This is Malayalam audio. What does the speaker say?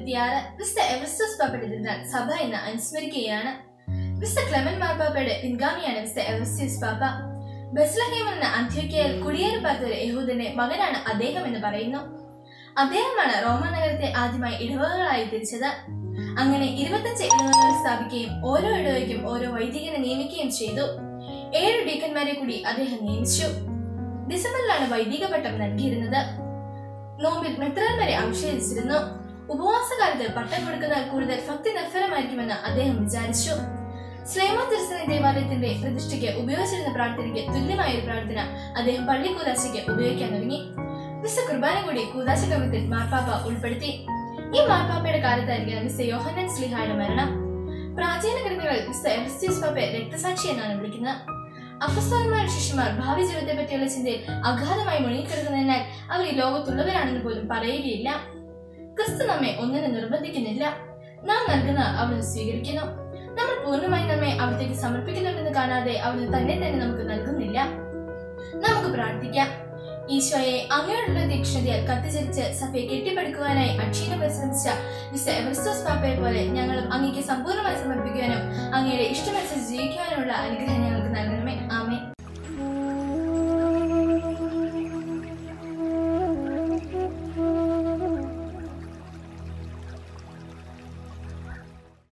ഇരുപത്തിയാറ് വിശുദ്ധ എവസ്റ്റോസ് പാപ്പയുടെ തിരുനാൾ സഭ ഇന്ന് അനുസ്മരിക്കുകയാണ് വിശുദ്ധ ക്ലെമൻ മാർപ്പാപ്പയുടെ പിൻഗാമിയാണ് വിശുദ്ധ എവസ്റ്റ്യൂസ് പാപ്പ ബെസ്ലഹേം എന്ന അന്ത്യോക്കയിൽ കുടിയേറി പാർത്ത ഒരു യഹൂദന്റെ മകനാണ് അദ്ദേഹം എന്ന് പറയുന്നു അദ്ദേഹമാണ് റോമ നഗരത്തെ ആദ്യമായി ഇടവകകളായി തിരിച്ചത് അങ്ങനെ ഇരുപത്തഞ്ച് ഇടവകകൾ സ്ഥാപിക്കുകയും ഓരോ ഇടവയ്ക്കും ഓരോ വൈദികനെ നിയമിക്കുകയും ചെയ്തു ഏഴ് ഡീക്കന്മാരെ കൂടി അദ്ദേഹം നിയമിച്ചു ഡിസംബറിലാണ് വൈദിക പട്ടം നൽകിയിരുന്നത് നോമ്പിൽ മെത്രാൻമാരെ അഭിഷേകിച്ചിരുന്നു ഉപവാസകാലത്ത് പട്ടം കൊടുക്കുന്നത് കൂടുതൽ ഭക്തി നിർഭരമായിരിക്കുമെന്ന് അദ്ദേഹം വിചാരിച്ചു സ്ലേമ തിരുസന ദേവാലയത്തിന്റെ പ്രതിഷ്ഠയ്ക്ക് ഉപയോഗിച്ചിരുന്ന പ്രാർത്ഥനയ്ക്ക് തുല്യമായ ഒരു പ്രാർത്ഥന അദ്ദേഹം പള്ളി കൂതാശയ്ക്ക് ഉപയോഗിക്കാൻ തുടങ്ങി മിസ്റ്റർ കുർബാന കൂടി കൂതാശ ക്രമത്തിൽ മാർപ്പാപ്പ ഉൾപ്പെടുത്തി ഈ മാർപ്പാപ്പയുടെ കാലത്തായിരിക്കണം മിസ്റ്റർ യോഹന്നൻ സ്ലിഹായുടെ മരണം പ്രാചീന ഗ്രന്ഥങ്ങൾ മിസ്റ്റർ എവസ്റ്റീസ് പാപ്പയെ രക്തസാക്ഷി എന്നാണ് വിളിക്കുന്നത് അപ്പസ്തോലന്മാരുടെ ശിഷ്യന്മാർ ഭാവി ജീവിതത്തെ പറ്റിയുള്ള ചിന്തയിൽ അഗാധമായി മുഴുകിക്കിടക്കുന്നതിനാൽ അവർ ഈ ലോകത്തുള്ളവരാണെന്ന് പോലും പറയുകയില്ല ക്രിസ്തു നമ്മെ ഒന്നിനും നിർബന്ധിക്കുന്നില്ല നാം നൽകുന്ന അവിടുന്ന് സ്വീകരിക്കുന്നു നമ്മൾ പൂർണ്ണമായി നമ്മെ അവിടത്തേക്ക് സമർപ്പിക്കുന്നുണ്ടെന്ന് കാണാതെ അവിടുന്ന് തന്നെ തന്നെ നമുക്ക് നൽകുന്നില്ല നമുക്ക് പ്രാർത്ഥിക്കാം ഈശോയെ അങ്ങയോടുള്ള തീക്ഷ്ണതയാൽ കത്തിച്ചരിച്ച് സഭയെ കെട്ടിപ്പടുക്കുവാനായി അക്ഷീണം പരിശ്രമിച്ച മിസ്റ്റർ എവറിസ്റ്റോസ് പാപ്പയെ പോലെ ഞങ്ങളും അങ്ങേക്ക് സമ്പൂർണ്ണമായി സമർപ്പിക്കുവാനും അങ്ങയുടെ ഇഷ്ടമനുസരിച്ച് ജീവിക്കുവാനുമുള്ള അനുഗ്രഹം